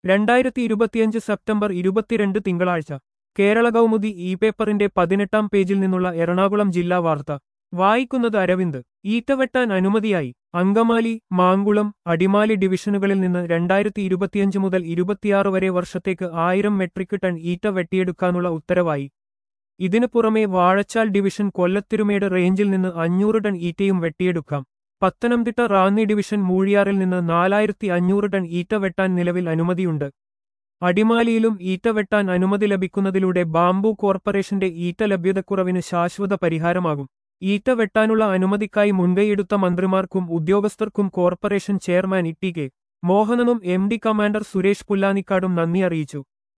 രണ്ടായിരത്തി ഇരുപത്തിയഞ്ച് സെപ്റ്റംബർ ഇരുപത്തിരണ്ട് തിങ്കളാഴ്ച കേരള കൗമുദി ഇ പേപ്പറിന്റെ പതിനെട്ടാം പേജിൽ നിന്നുള്ള എറണാകുളം ജില്ലാ വാർത്ത വായിക്കുന്നത് അരവിന്ദ് ഈറ്റവെട്ടാൻ അനുമതിയായി അങ്കമാലി മാങ്കുളം അടിമാലി ഡിവിഷനുകളിൽ നിന്ന് രണ്ടായിരത്തി ഇരുപത്തിയഞ്ച് മുതൽ ഇരുപത്തിയാറ് വരെ വർഷത്തേക്ക് ആയിരം മെട്രിക് ടൺ ഈറ്റ വെട്ടിയെടുക്കാനുള്ള ഉത്തരവായി ഇതിനു പുറമെ വാഴച്ചാൽ ഡിവിഷൻ കൊല്ലത്തിരുമേട് റേഞ്ചിൽ നിന്ന് അഞ്ഞൂറ് ടൺ ഈറ്റയും വെട്ടിയെടുക്കാം പത്തനംതിട്ട റാന്നി ഡിവിഷൻ മൂഴിയാറിൽ നിന്ന് നാലായിരത്തി അഞ്ഞൂറ് ടൺ ഈറ്റ വെട്ടാൻ നിലവിൽ അനുമതിയുണ്ട് അടിമാലിയിലും ഈറ്റ വെട്ടാൻ അനുമതി ലഭിക്കുന്നതിലൂടെ ബാംബു കോർപ്പറേഷന്റെ ഈറ്റ ലഭ്യതക്കുറവിന് ശാശ്വത പരിഹാരമാകും ഈറ്റ വെട്ടാനുള്ള അനുമതിക്കായി മുൻകൈയെടുത്ത മന്ത്രിമാർക്കും ഉദ്യോഗസ്ഥർക്കും corporation chairman E T K മോഹനനും എം ഡി കമാൻഡർ സുരേഷ് പുല്ലാനിക്കാടും നന്ദി അറിയിച്ചു